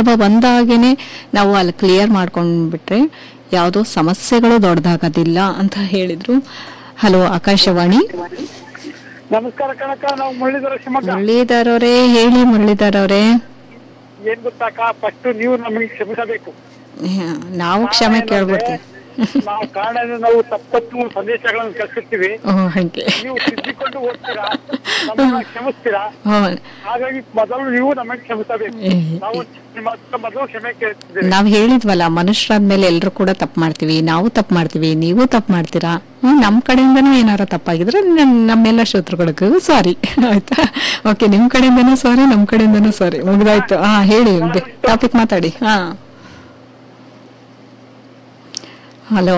ಸಂದರ್ಭ ಬಂದಾಗೇನೆ ನಾವು ಅಲ್ಲಿ ಕ್ಲಿಯರ್ ಮಾಡ್ಕೊಂಡ್ಬಿಟ್ರೆ ಯಾವುದೋ ಸಮಸ್ಯೆಗಳು ದೊಡ್ಡದಾಗೋದಿಲ್ಲ ಅಂತ ಹೇಳಿದ್ರು ಹಲೋ ಆಕಾಶವಾಣಿ ನಮಸ್ಕಾರ ಕಣಕ ನಾವು ಮುರಳೀಧರ ಶಿವಮೊಗ್ಗ ಮುರಳೀಧರ್ ಅವರೇ ಹೇಳಿ ಮುರಳೀಧರ್ ಅವರೇ ಏನ್ ಗೊತ್ತಾಕ ಫಸ್ಟ್ ನೀವು ನಮಗೆ ಕ್ಷಮಿಸಬೇಕು ನಾವು ಕ್ಷಮೆ ಕೇಳ್ಬಿಡ್ತೀವಿ ನಾವು ಕಾರಣ ನಾವು ತಪ್ಪತ್ತು ಸಂದೇಶಗಳನ್ನು ಕಳಿಸುತ್ತೀವಿ ಓ ಹಾಗೆ ನೀವು ತಿದ್ದಿಕೊಂಡು ಹೋಗ್ತೀರಾ ನಮ್ಮನ್ನ ಕ್ಷಮಿಸ್ತೀರಾ ಹ್ಞೂ ಹಾಗಾಗಿ ಮೊದಲು ನೀವು ನಮಗೆ ಕ್ಷಮಿಸಬೇಕು ಏ, ನಾವು ನಿಮ್ಮ ಹತ್ರ ಮೊದಲು ಕ್ಷಮೆ ಕೇಳ್ತಿದ್ದೇವೆ ನಾವ್ ಹೇಳಿದ್ವಲ್ಲ ಮನುಷ್ಯರಾದ್ಮೇಲೆ ಎಲ್ರು ಕೂಡ ತಪ್ಪು ಮಾಡ್ತೀವಿ ನಾವು ತಪ್ಪು ಮಾಡ್ತೀವಿ ನೀವು ತಪ್ಪು ಮಾಡ್ತೀರಾ ಹ್ಮ್, ನಮ್ ಕಡೆಯಿಂದನೂ ಏನಾರ ತಪ್ಪಾಗಿದ್ರೆ ನಮ್- ನಮ್ಮೆಲ್ಲ ಶ್ರೋತೃಗಳಿಗೂ ಸಾರಿ ಆಯ್ತಾ ಓಕೆ ನಿಮ್ ಕಡೆಯಿಂದನೂ ಸಾರಿ ನಮ್ ಕಡೆಯಿಂದನೂ ಸಾರಿ ಮುಗ್ದಾಯ್ತು ಹಾ ಹೇಳಿ ಟಾಪಿಕ್ ಮಾತಾಡಿ ಹಾ ಹಲೋ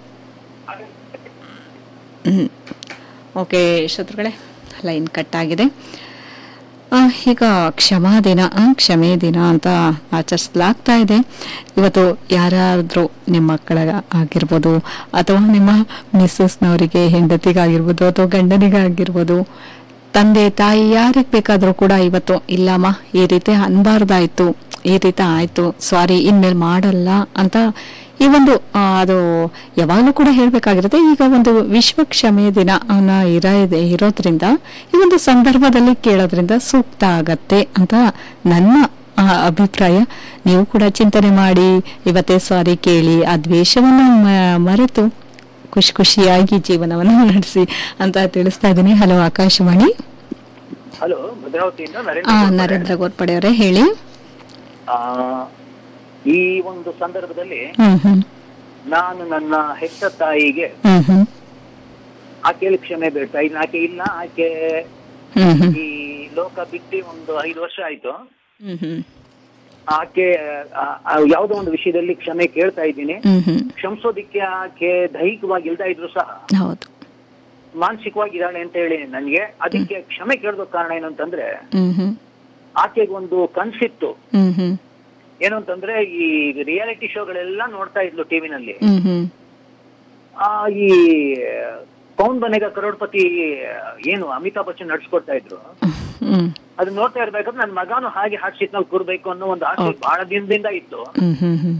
ಹ್ಮ್ ಓಕೆ ಶ್ರೋತೃಗಳೇ ಲೈನ್ ಕಟ್ ಆಗಿದೆ ಆ, ಈಗ ಕ್ಷಮಾ ದಿನ ಆ, ಕ್ಷಮೆ ದಿನ ಅಂತ ಆಚರಿಸಲಾಗ್ತಾ ಇದೆ ಇವತ್ತು ಯಾರಾದ್ರೂ ನಿಮ್ಮ ಮಕ್ಕಳ ಆಗಿರ್ಬೋದು ಅಥವಾ ನಿಮ್ಮ ಮಿಸ್ಸಸ್ನವರಿಗೆ ಹೆಂಡತಿಗಾಗಿರ್ಬೋದು ಅಥವಾ ಗಂಡನಿಗಾಗಿರ್ಬೋದು ತಂದೆ ತಾಯಿ ಯಾರಿಗೆ ಬೇಕಾದರೂ ಕೂಡ ಇವತ್ತು ಇಲ್ಲಮ್ಮ ಈ ರೀತಿ ಅನ್ಬಾರ್ದಾಯ್ತು ಈ ರೀತಿ ಆಯ್ತು ಸಾರಿ ಇನ್ಮೇಲೆ ಮಾಡಲ್ಲ ಅಂತ ಈ ಒಂದು ಆ, ಅದು ಯಾವಾಗಲೂ ಕೂಡ ಹೇಳಬೇಕಾಗಿರುತ್ತೆ ಈಗ ಒಂದು ವಿಶ್ವ ಕ್ಷಮೆ ದಿನ ಅನ್ನ ಇರ ಇದೆ ಇರೋದ್ರಿಂದ ಈ ಒಂದು ಸಂದರ್ಭದಲ್ಲಿ ಕೇಳೋದ್ರಿಂದ ಸೂಕ್ತ ಆಗತ್ತೆ ಅಂತ ನನ್ನ ಆ, ಅಭಿಪ್ರಾಯ ನೀವು ಕೂಡ ಚಿಂತನೆ ಮಾಡಿ ಇವತ್ತೇ ಸಾರಿ ಕೇಳಿ ಆ ದ್ವೇಷವನ್ನು ಮ- ಮರೆತು ಖುಷಿ ಖುಷಿಯಾಗಿ ಜೀವನವನ್ನು ನಡೆಸಿ ಅಂತ ತಿಳಿಸ್ತಾ ಇದ್ದೀನಿ ಹಲೋ ಆಕಾಶವಾಣಿ ಹಲೋ ಭದ್ರಾವತಿಯಿಂದ ಆ, ನರೇಂದ್ರ ಗೋರ್ಪಡೆ ಅವರೇ ಹೇಳಿ ಆ, ಈ ಒಂದು ಸಂದರ್ಭದಲ್ಲಿ ಹ್ಮ್ ಹ್ಮ್ ನಾನು ನನ್ನ ಹೆತ್ತ ತಾಯಿಗೆ ಹ್ಮ್ ಹ್ಮ್ ಆಕೆಯಲ್ಲಿ ಕ್ಷಮೆ ಬೇಡ್ತಾ ಇದ್ದೀನಿ ಆಕೆ ಇಲ್ಲ ಆಕೆ ಹ್ಮ್ ಹ್ಮ್ ಈ ಲೋಕ ಬಿಟ್ಟು ಒಂದು ಐದು ವರ್ಷ ಆಯ್ತು ಹ್ಮ್ ಹ್ಮ್ ಆಕೆ ಆ, ಆ, ಯಾವುದೋ ಒಂದು ವಿಷಯದಲ್ಲಿ ಕ್ಷಮೆ ಕೇಳ್ತಾ ಇದ್ದೀನಿ ಹ್ಮ್ ಹ್ಮ್ ಕ್ಷಮಿಸೋದಿಕ್ಕೆ ಆಕೆ ದೈಹಿಕವಾಗಿ ಇಲ್ತಾ ಇದ್ರು ಸಹ ಹೌದು ಮಾನಸಿಕವಾಗಿ ಇದ್ದಾಳೆ ಅಂತ ಹೇಳಿ ನನಗೆ ಅದಕ್ಕೆ ಕ್ಷಮೆ ಕೇಳೋದ ಕಾರಣ ಏನು ಅಂತಂದ್ರೆ ಹ್ಮ್ ಹ್ಮ್ ಆಕೆಗೆ ಒಂದು ಕನ್ಸಿತ್ತು ಹ್ಮ್ ಹ್ಮ್ ಏನು ಅಂತಂದ್ರೆ ಈ ರಿಯಾಲಿಟಿ ಶೋಗಳೆಲ್ಲ ನೋಡ್ತಾ ಇದ್ಲು ಟಿವಿನಲ್ಲಿ ಹ್ಮ್ ಹ್ಮ್ ಆ ಈ ಕೌನ್ ಬನೆಗ ಕರೋಡ್ಪತಿ ಏನು ಅಮಿತಾಬ್ ಬಚ್ಚನ್ ನಡ್ಸ್ಕೊಡ್ತಾ ಇದ್ರು ಹ್ಮ್ ಅದನ್ನ ನೋಡ್ತಾ ಇರ್ಬೇಕಾದ್ರೆ ನನ್ನ ಮಗನು ಹಾಗೆ ಹಾಟ್ ಸೀಟ್ ನಲ್ಲಿ ಕೂರ್ಬೇಕು ಅನ್ನೋ ಒಂದು ಆಸೆ ಬಹಳ ದಿನದಿಂದ ಇತ್ತು ಹ್ಮ್ ಹ್ಮ್ ಹ್ಮ್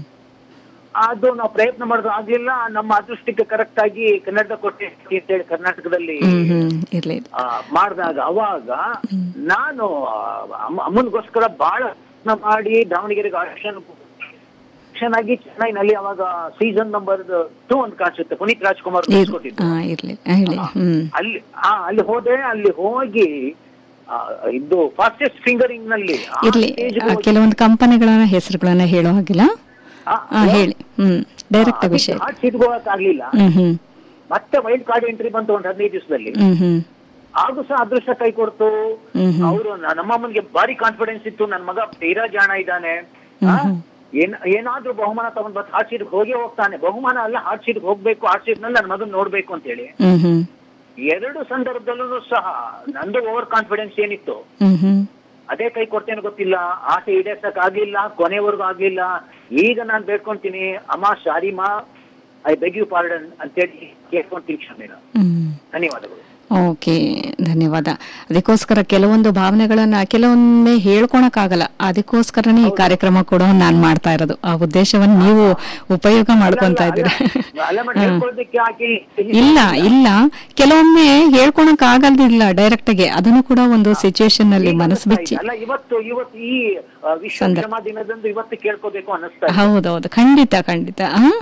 ಅದು ನಾವು ಪ್ರಯತ್ನ ಮಾಡೋದು ಆಗ್ಲಿಲ್ಲ ನಮ್ಮ ಅದೃಷ್ಟಕ್ಕೆ ಕರೆಕ್ಟ್ ಆಗಿ ಕನ್ನಡದ ಕೊಟ್ಟೆ ಅಂತೇಳಿ ಕರ್ನಾಟಕದಲ್ಲಿ ಹ್ಮ್ ಹ್ಮ್ ಇರ್ಲಿ ಇರ್ಲಿ. ಆ, ಮಾಡಿದಾಗ ಅವಾಗ ನಾನು ಆ, ಅಮ್ಮ- ಅಮ್ಮನಿಗೋಸ್ಕರ ಬಹಳ ಪ್ರಯತ್ನ ಮಾಡಿ ದಾವಣಗೆರೆಗೆ ಆಕ್ಷನ್ ಆಕ್ಷನ್ ಆಗಿ ಚೆನ್ನೈನಲ್ಲಿ ಅವಾಗ ಸೀಸನ್ ನಂಬರ್ ಟೂ ಅಂತ ಕಾಣಿಸುತ್ತೆ ಪುನೀತ್ ರಾಜ್ಕುಮಾರ್ ಇರ್- ನಡ್ಸ್ಕೊಟ್ಟಿದ್ದು. ಆ, ಇರ್ಲಿ ಹೇಳಿ ಹ್ಮ್ ಅಲ್ಲಿ ಆ ಅಲ್ಲಿ ಹೋದೆ ಅಲ್ಲಿ ಹೋಗಿ ಆ, ಇದು ಫಾಸ್ಟೆಸ್ಟ್ ಫಿಂಗರಿಂಗ್ ನಲ್ಲಿ ಆ ಇರ್ಲಿ stage ಗೆ ಆ, ಹೋಗಿ- ಕೆಲವೊಂದು ಕಂಪನಿಗಳನ್ನ ಹೆಸರುಗಳನ್ನ ಹೇಳೋ ಹಾಗಿಲ್ಲ ಆ, ಆ, ಹೇಳಿ ಹ್ಮ್ ಡೈರೆಕ್ಟ್ ಆಗಿ ವಿಷಯ ಆ ಸೀಟ್ಗೆ ಹೋಗಕ್ ಆಗ್ಲಿಲ್ಲ ಹ್ಮ್ ಹ್ಮ್ ಮತ್ತೆ ವೈಲ್ಡ್ ಕಾರ್ಡ್ ಎಂಟ್ರಿ ಬಂತು ಒಂದು ಹದಿನೈದು ದಿವಸದಲ್ಲಿ ಹ್ಮ್ ಹ್ಮ್ ಆಗೂ ಸಹ ಅದೃಷ್ಟ ಕೈ ಕೊಡ್ತು ಹ್ಮ್ ಹ್ಮ್ ಅವರು ನಮ್ಮಮ್ಮನಿಗೆ ಭಾರಿ ಕಾನ್ಫಿಡೆನ್ಸ್ ಇತ್ತು ನನ್ನ ಮಗ ತೀರಾ ಜಾಣ ಇದ್ದಾನೆ ಆ, ಏನ್ ಏನಾದ್ರೂ ಬಹುಮಾನ ತಗೊಂಡ್ ಬತ್ ಹಾಟ್ ಸೀಟ್ ಹೋಗೇ ಹೋಗ್ತಾನೆ ಬಹುಮಾನ ಅಲ್ಲ ಹಾಟ್ ಸೀಟ್ ಹೋಗ್ಬೇಕು ಹಾಟ್ ಸೀಟ್ ನಲ್ಲಿ ನನ್ನ ಮಗನ್ ನೋಡ್ಬೇಕು ಅಂತ ಹೇಳಿ ಹ್ಮ್ ಹ್ಮ್ ಎರಡು ಸಂದರ್ಭದಲ್ಲೂ ಸಹ ನಂದು ಓವರ್ ಕಾನ್ಫಿಡೆನ್ಸ್ ಏನಿತ್ತು ಹ್ಮ್ ಹ್ಮ್ ಅದೇ ಕೈ ಕೊಡ್ತೇನೆ ಗೊತ್ತಿಲ್ಲ ಆಸೆ ಈಡೇರ್ಸಕ್ ಆಗ್ಲಿಲ್ಲ ಕೊನೆವರೆಗೂ ಆಗ್ಲಿಲ್ಲ ಈಗ ನಾನ್ ಬೇಡ್ಕೊಂತೀನಿ ಅಮ್ಮ ಸಾರಿಮಾ ಐ ಬೆಗ್ ಯು ಪಾರ್ಡನ್ ಅಂತೇಳಿ ಕೇಳ್ಕೊಂತೀನಿ ಕ್ಷಮೆನ ಹ್ಮ್ ಧನ್ಯವಾದಗಳು ಓಕೆ ಧನ್ಯವಾದ ಅದಕ್ಕೋಸ್ಕರ ಕೆಲವೊಂದು ಭಾವನೆಗಳನ್ನ ಕೆಲವೊಮ್ಮೆ ಹೇಳ್ಕೊಳಕ್ಕಾಗಲ್ಲ ಅದಕ್ಕೋಸ್ಕರನೇ ಈ ಕಾರ್ಯಕ್ರಮ ಕೂಡ ನಾನ್ ಮಾಡ್ತಾ ಇರೋದು ಆ ಉದ್ದೇಶವನ್ನು ನೀವು ಉಪಯೋಗ ಮಾಡ್ಕೊಂತಾ ಇದ್ದೀರಾ ಅಲ್ಲ ಮೇಡಮ್ ಹೇಳ್ಕೊಳ್ಳೋದಕ್ಕೆ ಆಕೆ ಇಲ್ಲ ಇಲ್ಲ ಕೆಲವೊಮ್ಮೆ ಹೇಳ್ಕೊಳಕ್ ಆಗಲ್ದಿಲ್ಲ ಡೈರೆಕ್ಟ್ ಆಗಿ ಅದನ್ನು ಕೂಡ ಒಂದು ಸಿಚುವೇಶನ್ ನಲ್ಲಿ ಮನಸ್ಸು ಬಿಚ್ಚಿ ಅಲ್ಲ ಇವತ್ತು ಇವತ್ತು ಈ ಆ, ವಿಶ್ವ ಕ್ಷಮಾ ದಿನದಂದು ಇವತ್ತು ಕೇಳ್ಕೋಬೇಕು ಅನ್ನಿಸ್ತಾ ಇದೆ. ಹೌದೌದು ಖಂಡಿತ ಖಂಡಿತ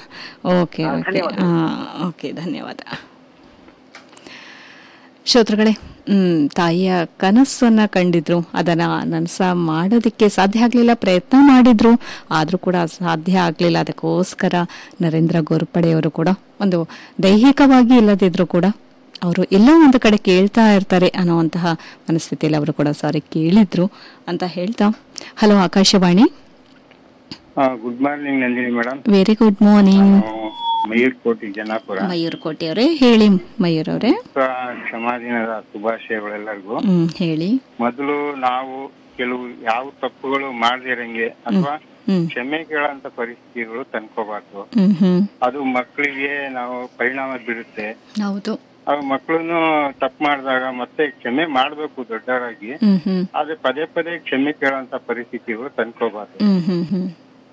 ಓಕೆ ಹಾ, ಓಕೆ ಧನ್ಯವಾದ. ಓಕೆ ಧನ್ಯವಾದ ಶ್ರೋತೃಗಳೇ ಹ್ಮ್ ತಾಯಿಯ ಕನಸನ್ನ ಕಂಡಿದ್ರು ಅದನ್ನ ನನಸ ಮಾಡೋದಕ್ಕೆ ಸಾಧ್ಯ ಆಗ್ಲಿಲ್ಲ ಪ್ರಯತ್ನ ಮಾಡಿದ್ರು ಆದ್ರೂ ಕೂಡ ಸಾಧ್ಯ ಆಗ್ಲಿಲ್ಲ ಅದಕ್ಕೋಸ್ಕರ ನರೇಂದ್ರ ಗೋರ್ಪಡೆಯವರು ಕೂಡ ಒಂದು ದೈಹಿಕವಾಗಿ ಇಲ್ಲದಿದ್ರು ಕೂಡ ಅವರು ಎಲ್ಲೋ ಒಂದು ಕಡೆ ಕೇಳ್ತಾ ಇರ್ತಾರೆ ಅನ್ನುವಂತಹ ಮನಸ್ಥಿತಿಯಲ್ಲಿ ಅವರು ಕೂಡ ಸಾರಿ ಕೇಳಿದ್ರು ಅಂತ ಹೇಳ್ತಾ hello Akashvani good morning Nandini madam very good morning Mayur Koti Janapura Mayur ಕೋಟಿ ಅವರೇ ಹೇಳಿ ಮಯೂರ್ ಅವರೇ ವಿಶ್ವ ಕ್ಷಮಾ ದಿನದ ಶುಭಾಶಯಗಳೆಲ್ಲರಿಗೂ ಹ್ಮ್ ಹೇಳಿ ಮೊದಲು ನಾವು ಕೆಲವು ಯಾವ ತಪ್ಪುಗಳು ಮಾಡದಿರಂಗೆ ಅಥವಾ ಹ್ಮ್ ಕ್ಷಮೆ ಕೇಳಂತ ಪರಿಸ್ಥಿತಿಗಳು ತಂದ್ಕೋಬಾರ್ದು ಹ್ಮ್ ಹ್ಮ್ ಅದು ಮಕ್ಕಳಿಗೆ ನಾವು ಪರಿಣಾಮ ಬೀರುತ್ತೆ ಹೌದು ಅವ್ ಮಕ್ಕಳನ್ನು ತಪ್ಪು ಮಾಡಿದಾಗ ಮತ್ತೆ ಕ್ಷಮೆ ಮಾಡ್ಬೇಕು ದೊಡ್ಡವರಾಗಿ ಹ್ಮ್ ಹ್ಮ್ ಆದ್ರೆ ಪದೇ ಪದೇ ಕ್ಷಮೆ ಕೇಳೋಂತ ಪರಿಸ್ಥಿತಿಗಳು ತಂದ್ಕೋಬಾರ್ದು ಹ್ಮ್ ಹ್ಮ್ ಹ್ಮ್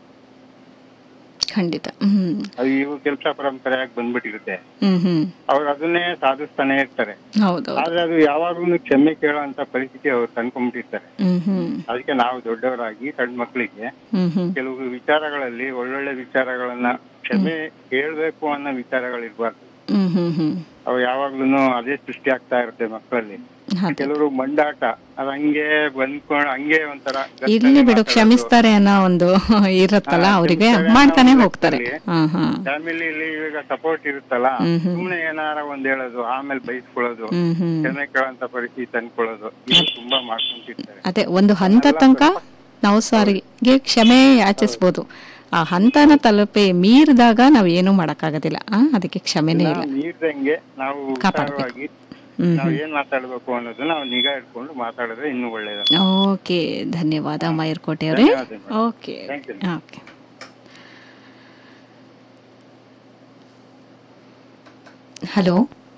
ಖಂಡಿತ ಹ್ಮ್ ಅದು ಇವು ಕೆಲಸ ಪರಂಪರೆಯಾಗಿ ಬಂದ್ಬಿಟ್ಟಿರುತ್ತೆ ಹ್ಮ್ ಹ್ಮ್ ಅವ್ರು ಅದನ್ನೇ ಸಾಧಿಸ್ತಾನೆ ಇರ್ತಾರೆ ಹೌದು ಆದ್ರೆ ಅದು ಯಾವಾಗ್ಲೂ ಕ್ಷಮೆ ಕೇಳೋಂತ ಪರಿಸ್ಥಿತಿ ಅವ್ರು ತಂದ್ಕೊಂಡ್ಬಿಟ್ಟಿರ್ತಾರೆ ಹ್ಮ್ ಹ್ಮ್ ಅದಕ್ಕೆ ನಾವು ದೊಡ್ಡವರಾಗಿ ಸಣ್ಣ ಮಕ್ಕಳಿಗೆ ಹ್ಮ್ ಹ್ಮ್ ಕೆಲವು ವಿಚಾರಗಳಲ್ಲಿ ಒಳ್ಳೊಳ್ಳೆ ವಿಚಾರಗಳನ್ನ ಕ್ಷಮೆ ಹೇಳ್ಬೇಕು ಅನ್ನೋ ವಿಚಾರಗಳಿರ್ಬಾರ್ದು ಹ್ಮ್ ಹ್ಮ್ ಹ್ಮ್ ಅವು ಯಾವಾಗ್ಲೂ ಅದೇ ಸೃಷ್ಟಿ ಆಗ್ತಾ ಇರುತ್ತೆ ಮಕ್ಕಳಲ್ಲಿ ಅದೇ ಕೆಲವರು ಮಂಡಾಟ ಅದ್ ಹಂಗೆ ಬಂದ್ಕೊಂಡು ಹಂಗೆ ಒಂಥರ ಇರ್ಲಿ ಬಿಡು ಕ್ಷಮಿಸ್ತಾರೆ ಅನ್ನೋ ಒಂದು ಇರುತ್ತಲ್ಲ ಅವರಿಗೆ ಮಾಡ್ತಾನೆ ಹೋಗ್ತಾರೆ ಹಾ ಹಾ ಫ್ಯಾಮಿಲಿಲಿ ಈಗ ಸಪೋರ್ಟ್ ಇರುತ್ತಲ್ಲ ಹ್ಮ್ ಹ್ಮ್. ಸುಮ್ನೆ ಏನಾರ ಒಂದ್ ಹೇಳೋದು ಆಮೇಲೆ ಬೈಸ್ಕೊಳ್ಳೋದು ಹ್ಮ್ ಹ್ಮ್ ಕ್ಷಮೆ ಕೇಳೋಂತ ಪರಿಸ್ಥಿತಿ ತಂದ್ಕೊಳ್ಳೋದು ಇದು ತುಂಬಾ ಮಾಡ್ಕೊಂತಿರ್ತಾರೆ ಅದೇ ಒಂದು ಹಂತ ತನಕ ನಾವು ಸಾರಿಗೆ ಕ್ಷಮೆ ಯಾಚಿಸ್ಬೋದು ಆ ಹಂತನ ತಲುಪಿ ಮೀರಿದಾಗ ನಾವು ಏನೂ ಮಾಡೋಕ್ಕಾಗೋದಿಲ್ಲ ಆ ಅದಕ್ಕೆ ಕ್ಷಮೆನೇ ಇಲ್ಲ ನಾವು ಮೀರ್ದಂಗೆ ನಾವು ಕಾಪಾಡ್ಬೇಕು. ಹುಷಾರವಾಗಿ ಹ್ಮ್ ನಾವ್ ಏನ್ ಮಾತಾಡ್ಬೇಕು ಅನ್ನೋದು ನಾವು ನಿಗಾ ಇಟ್ಕೊಂಡು ಮಾತಾಡಿದ್ರೆ ಇನ್ನೂ ಒಳ್ಳೇದು ಓಕೆ ಧನ್ಯವಾದ ಮೈರ್ಕೋಟೆ ಅವರೇ ಧನ್ಯವಾದ. Okay Thank you. Okay hello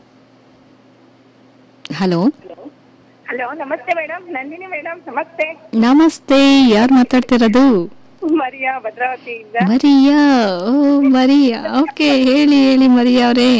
hello hello ನಮಸ್ತೆ ಮೇಡಮ್ ನಂದಿನಿ ಮೇಡಮ್ ನಮಸ್ತೆ ನಮಸ್ತೆ ಯಾರು ಮಾತಾಡ್ತಿರೋದು ಮರಿಯಾ ಭದ್ರಾವತಿಯಿಂದ ಮರಿಯಾ ಓ ಮರಿಯಾ ಓಕೆ ಹೇಳಿ ಹೇಳಿ ಮರಿಯಾ ಅವರೇ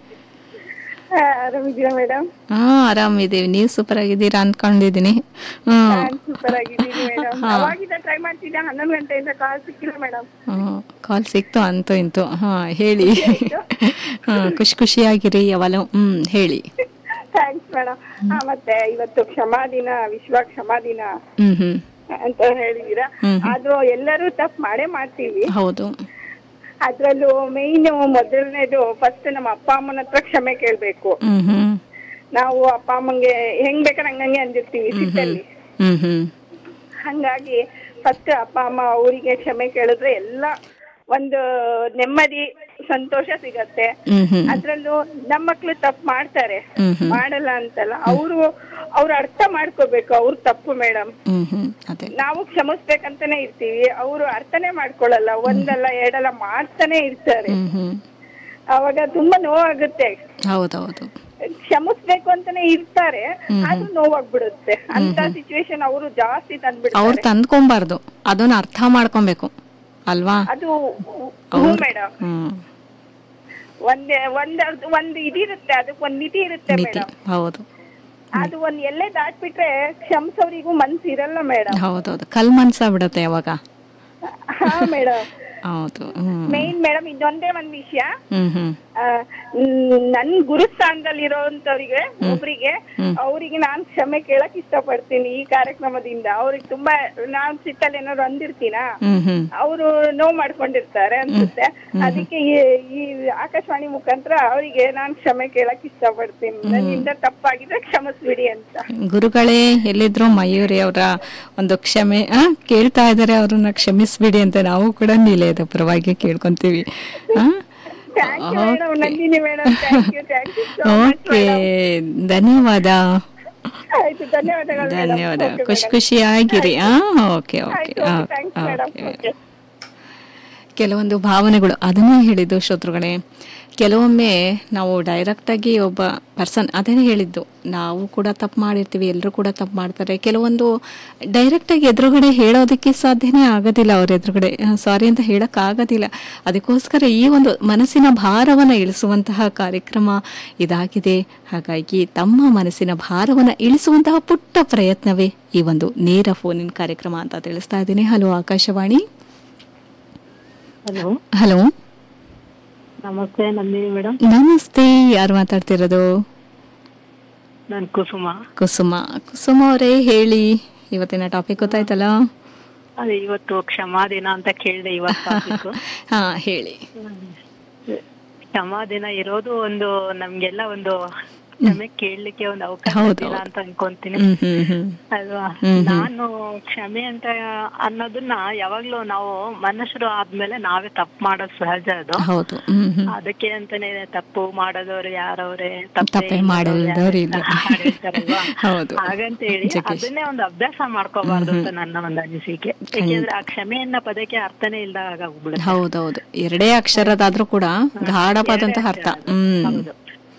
ಆ, ಆರಾಮಿದ್ದೀರಾ ಮೇಡಮ್ ಹಾ ಆರಾಮಿದ್ದೀವಿ ನೀವು ಸೂಪರ್ ಆಗಿದ್ದೀರಾ ಅನ್ಕೊಂಡಿದ್ದೀನಿ ಹ್ಮ್ ನಾನ್ ಸೂಪರ್ ಆಗಿದ್ದೀನಿ ಮೇಡಮ್ ಅವಾಗಿಂದ ಟ್ರೈ ಮಾಡ್ತಿದ್ದೆ ಹನ್ನೊಂದು ಗಂಟೆಯಿಂದ ಕಾಲ್ ಸಿಕ್ಕಿಲ್ಲ ಮೇಡಮ್ ಕಾಲ್ ಸಿಕ್ತು ಅಂತೂ ಇಂತು ಹಾ ಹೇಳಿ ಹಾ ಖುಷಿ ಖುಷಿಯಾಗಿರಿ ಯಾವಾಗಲೂ ಹ್ಮ್ ಹೇಳಿ ಥ್ಯಾಂಕ್ಸ್ ಮೇಡಮ್ ಮತ್ತೆ ಇವತ್ತು ಕ್ಷಮಾ ದಿನ ವಿಶ್ವ ಕ್ಷಮಾ ದಿನ ಹ್ಮ್ ಹ್ಮ್ ಅಂತ ಹೇಳಿದೀರಾ ಹ್ಮ್. ಆದ್ರೂ ಎಲ್ಲರೂ ತಪ್ಪು ಮಾಡೇ ಮಾಡ್ತೀವಿ ಹೌದು ಅದ್ರಲ್ಲೂ ಮೇಯ್ನ್ ಮೊದಲನೇದು ಫಸ್ಟ್ ನಮ್ಮ ಅಪ್ಪ ಅಮ್ಮನ ಹತ್ರ ಕ್ಷಮೆ ಕೇಳ್ಬೇಕು ಹ್ಮ್ ಹ್ಮ್ ನಾವು ಅಪ್ಪ ಅಮ್ಮಂಗೆ ಹೆಂಗ್ ಬೇಕಾದ್ರೆ ಹಂಗಂಗೆ ಅಂದಿರ್ತೀವಿ ಸಿಟ್ಟಲ್ಲಿ ಹ್ಮ್ ಹ್ಮ್ ಹಂಗಾಗಿ ಫಸ್ಟ್ ಅಪ್ಪ ಅಮ್ಮ ಅವರಿಗೆ ಕ್ಷಮೆ ಕೇಳಿದ್ರೆ ಎಲ್ಲ ಒಂದು ನೆಮ್ಮದಿ ಸಂತೋಷ ಸಿಗತ್ತೆ ಹ್ಮ್ ಹ್ಮ್ ಅದ್ರಲ್ಲೂ ನಮ್ಮ ಮಕ್ಳು ತಪ್ಪು ಮಾಡ್ತಾರೆ ಹ್ಮ್ ಹ್ಮ್ ಮಾಡಲ್ಲ ಅಂತಲ್ಲ ಅವರು ಅವ್ರು ಅರ್ಥ ಮಾಡ್ಕೋಬೇಕು ಅವ್ರ ತಪ್ಪು ಮೇಡಮ್ ಹ್ಮ್ ಹ್ಮ್ ಅದೇ ನಾವು ಕ್ಷಮಿಸ್ಬೇಕಂತಾನೆ ಇರ್ತೀವಿ ಅವರು ಅರ್ಥನೇ ಮಾಡ್ಕೊಳಲ್ಲ ಒಂದಲ್ಲ ಎರಡಲ್ಲ ಮಾಡ್ತಾನೆ ಇರ್ತಾರೆ ಹ್ಮ್ ಹ್ಮ್ ಅವಾಗ ತುಂಬಾ ನೋವಾಗುತ್ತೆ ಹೌದೌದು ಕ್ಷಮಿಸ್ಬೇಕು ಅಂತಾನೆ ಇರ್ತಾರೆ ಅದು ನೋವಾಗ್ಬಿಡುತ್ತೆ ಅಂತ ಸಿಚುವೇಶನ್ ಅವರು ಜಾಸ್ತಿ ಅವ್ರು ತಂದ್ಬಿಡ್ತಾರೆ ತಂದ್ಕೊಬಾರ್ದು ಅದನ್ನ ಅರ್ಥ ಮಾಡ್ಕೊಬೇಕು ಅಲ್ವಾ ಅದು ಹ್ಞೂ ಮೇಡಮ್ ಹ್ಮ್ ಒಂದೇ ಒಂದ್ ಒಂದ್ ಇದಿರುತ್ತೆ ಅದಕ್ಕೆ ಒಂದ್ ಮಿತಿ ಇರುತ್ತೆ ಮಿತಿ ಮೇಡಮ್ ಹೌದು ಅದು ಒಂದ್ ಎಲ್ಲೇ ದಾಟ್ಬಿಟ್ರೆ ಕ್ಷಮಿಸೋರಿಗೂ ಮನ್ಸು ಇರಲ್ಲ ಮೇಡಮ್ ಹೌದೌದು ಕಲ್ ಮನ್ಸ ಬಿಡುತ್ತೆ ಯಾವಾಗ ಹಾ ಮೇಡಮ್ ಹೌದು ಹ್ಮ್ ಮೇನ್ ಮೇಡಮ್ ಇನ್ನೊಂದೇ ಒಂದ್ ವಿಷಯ ಹ್ಮ್ ಹ್ಮ್ ಆ, ಮ್, ನನ್ ಗುರುಸ್ಥಾನದಲ್ಲಿರೋಂಥವ್ರಿಗೆ ಒಬ್ರಿಗೆ ಅವರಿಗೆ ನಾನ್ ಕ್ಷಮೆ ಕೇಳಕ್ ಇಷ್ಟಪಡ್ತೀನಿ ಈ ಕಾರ್ಯಕ್ರಮದಿಂದ ಅವ್ರಿಗೆ ತುಂಬಾ ನಾನ್ ಸಿಟ್ಟಲ್ಲಿ ಏನಾದ್ರು ಅಂದಿರ್ತೀನ ಹ್ಮ್ ಹ್ಮ್ ಅವರು ನೋವು ಮಾಡ್ಕೊಂಡಿರ್ತಾರೆ ಅನ್ಸುತ್ತೆ ಅದಕ್ಕೆ ಈ- ಈ ಆಕಾಶವಾಣಿ ಮುಖಾಂತರ ಅವರಿಗೆ ನಾನ್ ಕ್ಷಮೆ ಕೇಳಕ್ ಇಷ್ಟಪಡ್ತೀನಿ ನನ್ನಿಂದ ತಪ್ಪಾಗಿದ್ರೆ ಕ್ಷಮಿಸ್ಬಿಡಿ ಅಂತ ಗುರುಗಳೇ ಎಲ್ಲಿದ್ರು ಮಯೂರಿ ಅವರ ಒಂದು ಕ್ಷಮೆ ಆ, ಕೇಳ್ತಾ ಇದ್ದಾರೆ ಅವ್ರನ್ನ ಕ್ಷಮಿಸ್ಬಿಡಿ ಅಂತ ನಾವು ಕೂಡ ನಿಲಯದ ಪರವಾಗಿ ಕೇಳ್ಕೊಂತೀವಿ ಆ? Thank you madam Nandini madam thank you thank you so much okay ಧನ್ಯವಾದ ಆಯ್ತು ಧನ್ಯವಾದಗಳು madam. ಧನ್ಯವಾದ Okay, ಖುಷಿ madam. ಖುಷಿಯಾಗಿರಿ ಆ ಓಕೆ ಓಕೆ ಆಯ್ತು ಓಕೆ ಥ್ಯಾಂಕ್ಸ್ ಮೇಡಮ್ ಓಕೆ ಕೆಲವೊಂದು ಭಾವನೆಗಳು ಅದನ್ನೇ ಹೇಳಿದ್ದು ಶ್ರೋತೃಗಳೇ ಕೆಲವೊಮ್ಮೆ ನಾವು ಡೈರೆಕ್ಟಾಗಿ ಒಬ್ಬ ಪರ್ಸನ್ ಅದೇ ಹೇಳಿದ್ದು ನಾವು ಕೂಡ ತಪ್ಪು ಮಾಡಿರ್ತೀವಿ ಎಲ್ಲರೂ ಕೂಡ ತಪ್ಪು ಮಾಡ್ತಾರೆ ಕೆಲವೊಂದು ಡೈರೆಕ್ಟಾಗಿ ಎದುರುಗಡೆ ಹೇಳೋದಕ್ಕೆ ಸಾಧ್ಯನೇ ಆಗೋದಿಲ್ಲ ಅವ್ರ ಎದುರುಗಡೆ ಸಾರಿ ಅಂತ ಹೇಳೋಕ್ಕಾಗೋದಿಲ್ಲ ಅದಕ್ಕೋಸ್ಕರ ಈ ಒಂದು ಮನಸ್ಸಿನ ಭಾರವನ್ನು ಇಳಿಸುವಂತಹ ಕಾರ್ಯಕ್ರಮ ಇದಾಗಿದೆ ಹಾಗಾಗಿ ತಮ್ಮ ಮನಸ್ಸಿನ ಭಾರವನ್ನು ಇಳಿಸುವಂತಹ ಪುಟ್ಟ ಪ್ರಯತ್ನವೇ ಈ ಒಂದು ನೇರ ಫೋನಿನ ಕಾರ್ಯಕ್ರಮ ಅಂತ ತಿಳಿಸ್ತಾ ಇದ್ದೀನಿ ಹಲೋ ಆಕಾಶವಾಣಿ ಹಲೋ ಹಲೋ ನಮಸ್ತೆ ನಂದಿನಿ ಮೇಡಮ್ ನಮಸ್ತೆ ಯಾರು ಮಾತಾಡ್ತಿರೋದು ನಾನು ಕುಸುಮ ಕುಸುಮ ಕುಸುಮ ಅವರೇ ಹೇಳಿ ಇವತ್ತಿನ ಟಾಪಿಕ್ ಗೊತ್ತಾಯ್ತಲ್ಲ ಅದೇ ಇವತ್ತು ಕ್ಷಮಾ ದಿನ ಅಂತ ಕೇಳಿದೆ ಇವತ್ತು topic. ಹಾ ಹೇಳಿ ಕ್ಷಮಾ ದಿನ ಇರೋದು ಒಂದು ನಮ್ಗೆಲ್ಲ ಒಂದು ಕ್ಷಮೆ ಕೇಳಲಿಕ್ಕೆ ಒಂದು ಅವಕಾಶ ಹೌದು, ದಿನ ಹೌದು. ಅಂತ ಅನ್ಕೊಂತೀನಿ ಹ್ಮ್ ಹ್ಮ್ ಹ್ಮ್ ಅಲ್ವಾ ಹ್ಮ್, ಹ್ಮ್. ನಾನು ಕ್ಷಮೆ ಅಂತ ಅನ್ನೋದನ್ನ ಯಾವಾಗ್ಲೂ ನಾವು ಮನುಷ್ಯರು ಆದ್ಮೇಲೆ ನಾವೇ ತಪ್ಪು ಮಾಡೋದು ಸಹಜ ಅದು ಹೌದು ಹ್ಮ್ ಹ್ಮ್ ಅದಕ್ಕೆ ಅಂತಾನೆ ತಪ್ಪು ಮಾಡೋದವ್ರು ಯಾರವ್ರೆ ತಪ್ಪೇ ಮಾಡಲ್ದವ್ರು ಇಲ್ಲ. ಹೌದು. ಹಾಗಂತ ಹೇಳಿ ಜಗ್ಗೇಶ್. ಅದನ್ನೇ ಒಂದು ಅಭ್ಯಾಸ ಮಾಡ್ಕೋಬಾರ್ದು ಅಂತ ನನ್ನ ಒಂದು ಅನಿಸಿಕೆ ಯಾಕೆಂದ್ರೆ ಆ ಕ್ಷಮೆಯನ್ನ ಪದಕ್ಕೆ ಅರ್ಥನೇ ಇಲ್ದಾಗ ಆಗ್ಬಿಡುತ್ತೆ ಹೌದೌದು ಎರಡೇ ಅಕ್ಷರದಾದ್ರೂ ಕೂಡ ಗಾಢವಾದಂತಹ ಅರ್ಥ ಹ್ಮ್ ಹೌದು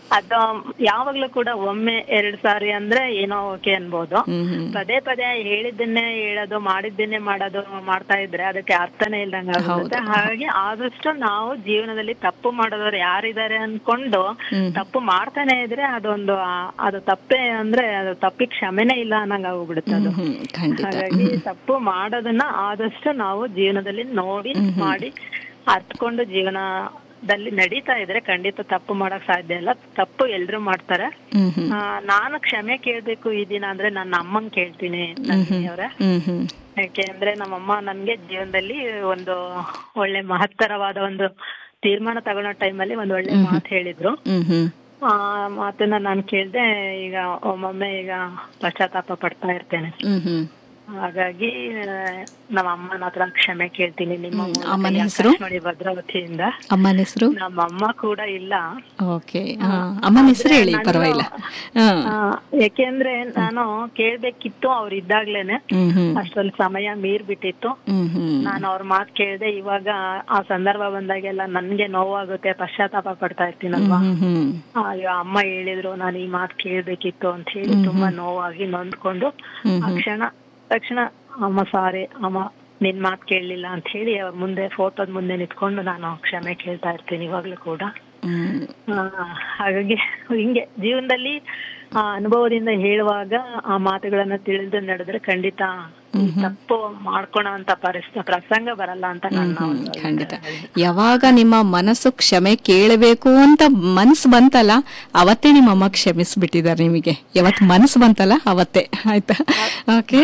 ಅದು ಯಾವಾಗ್ಲೂ ಕೂಡ ಒಮ್ಮೆ ಎರಡ್ ಸಾರಿ ಅಂದ್ರೆ ಏನೋ ಓಕೆ ಅನ್ಬೋದು ಹ್ಮ್ ಹ್ಮ್ ಪದೇ ಪದೇ ಹೇಳಿದ್ದನ್ನೇ ಹೇಳೋದು ಮಾಡಿದ್ದನ್ನೇ ಮಾಡೋದು ಮಾಡ್ತಾ ಇದ್ರೆ ಅದಕ್ಕೆ ಅರ್ಥನೇ ಇಲ್ದಂಗ ಆಗುತ್ತೆ ಹಾಗಾಗಿ ಆದಷ್ಟು ನಾವು ಜೀವನದಲ್ಲಿ ತಪ್ಪು ಮಾಡೋದವ್ರು ಯಾರಿದ್ದಾರೆ ಅನ್ಕೊಂಡು ತಪ್ಪು ಮಾಡ್ತಾನೆ ಇದ್ರೆ ಅದೊಂದು ಆ- ಅದು ತಪ್ಪೇ ಅಂದ್ರೆ ಅದು ತಪ್ಪಿಗೆ ಕ್ಷಮೆನೇ ಇಲ್ಲ ಅನ್ನಂಗ ಆಗ್ಬಿಡುತ್ತೆ ಅದು ಹ್ಮ್ ಖಂಡಿತ ಹಾಗಾಗಿ ತಪ್ಪು ಮಾಡೋದನ್ನ ಆದಷ್ಟು ನಾವು ಜೀವನದಲ್ಲಿ ನೋಡಿ ಮಾಡಿ ಅರ್ತ್ಕೊಂಡು ಜೀವನದಲ್ಲಿ ನಡೀತಾ ಇದ್ರೆ ಖಂಡಿತ ತಪ್ಪು ಮಾಡಕ್ ಸಾಧ್ಯ ಇಲ್ಲ ತಪ್ಪು ಎಲ್ರು ಮಾಡ್ತಾರೆ ಹ್ಮ್ ಹ್ಮ್ ಆ, ನಾನು ಕ್ಷಮೆ ಕೇಳ್ಬೇಕು ಈ ದಿನ ಅಂದ್ರೆ ನನ್ನ ಅಮ್ಮಂಗ್ ಕೇಳ್ತೀನಿ ನಂದಿನಿ ಅವ್ರೆ ಹ್ಮ್ ಹ್ಮ್ ಯಾಕೆಂದ್ರೆ ನಮ್ಮಮ್ಮ ನನ್ಗೆ ಜೀವನದಲ್ಲಿ ಒಂದು ಒಳ್ಳೆ ಮಹತ್ತರವಾದ ಒಂದು ತೀರ್ಮಾನ ತಗೊಳ್ಳೋ ಟೈಮಲ್ಲಿ ಒಂದು ಒಳ್ಳೆ ಮಾತು ಹೇಳಿದ್ರು ಹ್ಮ್ ಹ್ಮ್ ಆ ಮಾತನ್ನ ನಾನು ಕೇಳ್ದೆ ಈಗ ಒಮ್ಮೊಮ್ಮೆ ಈಗ ಪಶ್ಚಾತ್ತಾಪ ಪಡ್ತಾ ಇರ್ತೇನೆ ಹ್ಮ್ ಹ್ಮ್ ಹಾಗಾಗಿ ಆ, ನಮ್ಮ ಅಮ್ಮನ ಹತ್ರ ಕ್ಷಮೆ ಕೇಳ್ತೀನಿ ನಿಮ್ಮ ಮೂಲಕ ಅಮ್ಮನ ಈ ಹೆಸ್ರು? ಆಕಾಶವಾಣಿ ಭದ್ರಾವತಿಯಿಂದ ಅಮ್ಮನ ಹೆಸರು ನಮ್ಮ ಅಮ್ಮ ಕೂಡ ಇಲ್ಲ ಓಕೆ ಅಮ್ಮನ ಹೆಸರು ಹೇಳಿ ನಾನು- ಪರವಾಗಿಲ್ಲ ಹಾ ಆ, ಯಾಕೆಂದ್ರೆ ನಾನು ಕೇಳ್ಬೇಕಿತ್ತು ಅವ್ರು ಇದ್ದಾಗ್ಲೇನೆ ಹ್ಮ್ ಹ್ಮ್ ಅಷ್ಟೊಂದು ಸಮಯ ಮೀರ್ ಬಿಟ್ಟಿತ್ತು ಹ್ಮ್ ಹ್ಮ್ ನಾನು ಅವ್ರ ಮಾತು ಕೇಳ್ದೆ ಇವಾಗ ಆ ಸಂದರ್ಭ ಬಂದಾಗೆಲ್ಲ ನನ್ಗೆ ನೋವಾಗುತ್ತೆ ಪಶ್ಚಾತ್ತಾಪ ಪಡ್ತಾ ಇರ್ತೀನಲ್ವಾ ಹ್ಮ್ ಹ್ಮ್ ಅಯ್ಯೋ ಅಮ್ಮ ಹೇಳಿದ್ರು ನಾನು ಈ ಮಾತು ಕೇಳ್ಬೇಕಿತ್ತು ಅಂತ ಹೇಳಿ ತುಂಬಾ ನೋವಾಗಿ ನೊಂದ್ಕೊಂಡು ಆ ಕ್ಷಣ ತಕ್ಷಣ ಅಮ್ಮ ಸಾರಿ ಅಮ್ಮ ನಿನ್ ಮಾತು ಕೇಳಲಿಲ್ಲ ಅಂತ ಹೇಳಿ ಅವ್ರ ಮುಂದೆ ಫೋಟೋದ ಮುಂದೆ ನಿಂತ್ಕೊಂಡು ನಾನು ಕ್ಷಮೆ ಕೇಳ್ತಾ ಇರ್ತೀನಿ ಇವಾಗ್ಲೂ ಕೂಡ ಹ್ಮ್ ಆ, ಹಾಗಾಗಿ ಹಿಂಗೆ ಜೀವನದಲ್ಲಿ ಆ ಅನುಭವದಿಂದ ಹೇಳುವಾಗ ಆ ಮಾತುಗಳನ್ನ ತಿಳಿದು ನಡೆದ್ರೆ ಖಂಡಿತ ಈ ತಪ್ಪು ಮಾಡ್ಕೊಳೋ ಅಂತ ಪರಿಸ್ಥಿತಿ ಪ್ರಸಂಗ ಬರಲ್ಲ ಅಂತ ನನ್ನ ಒಂದು ಖಂಡಿತ ಯಾವಾಗ ನಿಮ್ಮ ಮನಸ್ಸು ಕ್ಷಮೆ ಕೇಳಬೇಕು ಅಂತ ಮನಸ್ಸು ಬಂತಲ್ಲ ಅವತ್ತೇ ನಿಮ್ಮ ಅಮ್ಮ ಕ್ಷಮಿಸ್ಬಿಟ್ಟಿದ್ದಾರೆ ನಿಮಗೆ ಯಾವತ್ತು ಮನಸ್ಸು ಬಂತಲ್ಲ ಅವತ್ತೇ ಆಯ್ತಾ ಓಕೆ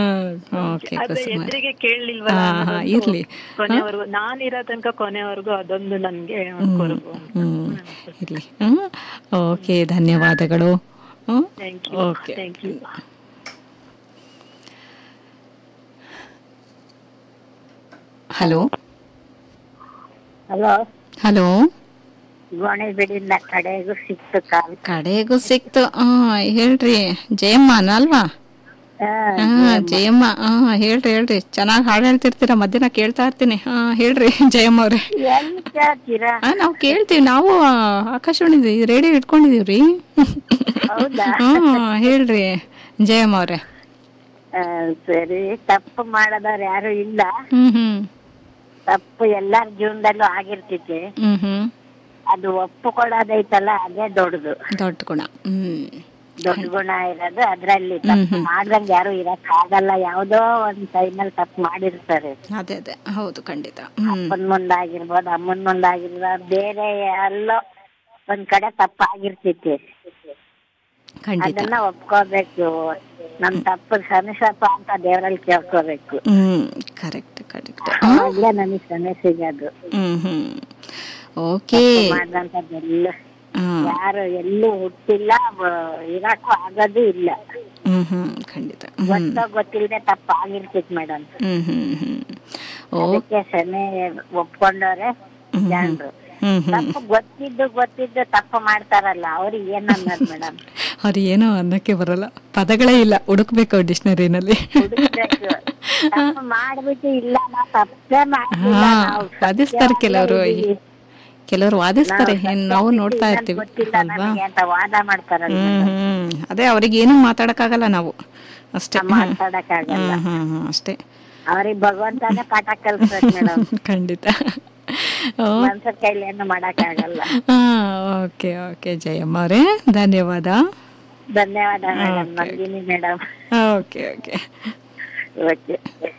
ಓಕೆ ಅದು ಕುಸುಮ ಎದುರಿಗೆ ಕೇಳಲಿಲ್ವಲ್ಲ ಹಾ, ಹಾ, ಇರ್ಲಿ. ಕೊನೆವರೆಗೂ ನಾನಿರೋ ತನಕ ಕೊನೆವರೆಗೂ ಅದೊಂದು ನನ್ಗೆ ಕೊರಗು ಹ್ಮ್ ಇರ್ಲಿ ಹ್ಮ್ ಓಕೆ ಧನ್ಯವಾದಗಳು hmm thank you okay thank you hello hello hello ಗೋಣಿಬೀಡಿಂದ ಕಡೆಗೂ ಸಿಕ್ತು ಕಾಲ್ ಕಡೆಗೂ ಸಿಕ್ತು ಹಾ ಹೇಳ್ರಿ ಜಯಮ್ಮನ ಅಲ್ವಾ ಹಾ ಜಯಮ್ಮ ಹಾ ಹೇಳ್ರಿ ಹೇಳ್ರಿ ಚೆನ್ನಾಗಿ ಹಾಡು ಹೇಳ್ತಿರ್ತೀರ ಮಧ್ಯಾಹ್ನ ಕೇಳ್ತಾ ಇರ್ತೀನಿ ಹಾ ಹೇಳ್ರಿ ಜಯಮ್ಮ ಅವ್ರೆ ಎಲ್ಲಿ ಕೇಳ್ತೀರಾ ಹಾ ನಾವು ಕೇಳ್ತೀವಿ ನಾವು ಆ, ಆಕಾಶವಾಣಿ ರೇಡಿಯೋ ಇಟ್ಕೊಂಡಿದೀವ್ರಿ ಹೌದಾ ಹಾ ಹೇಳ್ರಿ ಜಯಮ್ಮ ಅವ್ರೆ ಆ, ಸರಿ ತಪ್ಪು ಮಾಡದವ್ರು ಯಾರು ಇಲ್ಲ ಹ್ಮ್ ಹ್ಮ್ ತಪ್ಪು ಎಲ್ಲಾರ ಜೀವನದಲ್ಲೂ ಆಗಿರ್ತೈತಿ ಹ್ಮ್ ಹ್ಮ್ ಅದು ಒಪ್ಪುಕೊಡೋದೈತಲ್ಲ ಅದೇ ದೊಡ್ಡದು ದೊಡ್ಡ ಗುಣ ಹ್ಮ್ ದೊಡ್ಡ ಗುಣ ಇರೋದು ಅದ್ರಲ್ಲಿ ತಪ್ಪು ಮಾಡ್ದಂಗ್ ಯಾರು ಇರಕ್ ಆಗಲ್ಲ ಯಾವ್ದೋ ಒಂದ್ ಟೈಮಲ್ಲಿ ತಪ್ಪು ಮಾಡಿರ್ತಾರೆ ಅದೇ ಅದೇ ಹೌದು ಖಂಡಿತ ಹ್ಮ್ ಅಪ್ಪನ್ ಮುಂದಾಗಿರ್ಬೋದು ಅಮ್ಮನ್ ಮುಂದಾಗಿರ್ಬೋದು ಬೇರೆ ಎಲ್ಲೋ ಒಂದ್ ಕಡೆ ತಪ್ಪಾಗಿರ್ತೈತಿ ಖಂಡಿತ ಅದನ್ನ ಒಪ್ಕೋಬೇಕು ನಮ್ ತಪ್ಪು ಕ್ಷಮಿಸಪ್ಪ ಅಂತ ದೇವರಲ್ಲಿ ಕೇಳ್ಕೋಬೇಕು ಹ್ಮ್ ಕರೆಕ್ಟ್ ಕರೆಕ್ಟ್ ಅವಾಗ್ಲೇ ನನಗೆ ಕ್ಷಮೆ ಸಿಗೋದು ಹ್ಮ್ ಹ್ಮ್ ಓಕೆ ಮಾಡ್ದಂತದ್ದೆಲ್ಲ ಹ್ಮ್ ಯಾರು ಎಲ್ಲೂ ಹುಟ್ಟಿಲ್ಲ ವ- ಇರಕ್ಕೂ ಆಗೋದು ಇಲ್ಲ ಹ್ಮ್ ಹ್ಮ್ ಖಂಡಿತ ಹ್ಮ್ ಗೊತ್ತೋ ಗೊತ್ತಿಲ್ಲದೆ ತಪ್ಪು ಆಗಿರ್ತೈತಿ ಮೇಡಮ್ ಹ್ಮ್ ಹ್ಮ್ ಹ್ಮ್ ಓ ಅದಕ್ಕೆ ಕ್ಷಮೆ ಒಪ್ಕೊಂಡವ್ರೆ ಜನರು ಹ್ಮ್ ಹ್ಮ್ ತಪ್ಪು ಗೊತ್ತಿದ್ದು ಗೊತ್ತಿದ್ದು ತಪ್ಪು ಮಾಡ್ತಾರಲ್ಲ ಅವ್ರಿಗೆ ಏನ್ ಅನ್ನೋದು ಮೇಡಮ್ ಅವ್ರು ಏನೋ ಅನ್ನಕ್ಕೆ ಬರಲ್ಲ ಪದಗಳೇ ಇಲ್ಲ ಹುಡುಕ್ಬೇಕು ಡಿಕ್ಷನರಿನಲ್ಲಿ ಹುಡುಕ್ಬೇಕು ತಪ್ಪು ಮಾಡ್ಬಿಟ್ಟು ಇಲ್ಲ ನಾವು ತಪ್ಪೇ ಮಾಡಿಲ್ಲ ಹಾ ನಾವು ವಾದಿಸ್ತಾರೆ ಕೆಲವರು ಇದೀವಿ. ಕೆಲವರು ವಾದಿಸ್ತಾರೆ ನಾವು ಏನ್ ನಾವು ಸತ್ಯ ನೋಡ್ತಾ ಇದನ್ನ ಇರ್ತೀವಿ ಗೊತ್ತಿಲ್ಲ ಅಲ್ವಾ ನಮಗೆ ಅಂತ ವಾದ ಮಾಡ್ತಾರಲ್ಲ ಹ್ಮ್ ಹ್ಮ್ ಅದೇ ಅವ್ರಿಗೆ ಏನು ಮಾತಾಡಕ್ಕಾಗಲ್ಲ ನಾವು ಅಷ್ಟೇ ಹ್ಮ್ ಮಾತಾಡಕ್ಕಾಗಲ್ಲ ಹ್ಮ್ ಹ್ಮ್ ಅಷ್ಟೇ ಅವ್ರಿಗೆ ಭಗವಂತನೇ ಪಾಠ ಕಲ್ಸ್ಬೇಕು ಮೇಡಮ್ ಖಂಡಿತ ಓ ಮನ್ಸರ ಕೈಲಿ ಏನು ಮಾಡಕ್ಕಾಗಲ್ಲ ಹಾ ಓಕೆ ಓಕೆ ಜಯಮ್ಮ ಅವರೇ ಧನ್ಯವಾದ ಧನ್ಯವಾದ madam Nandini madam okay okay okay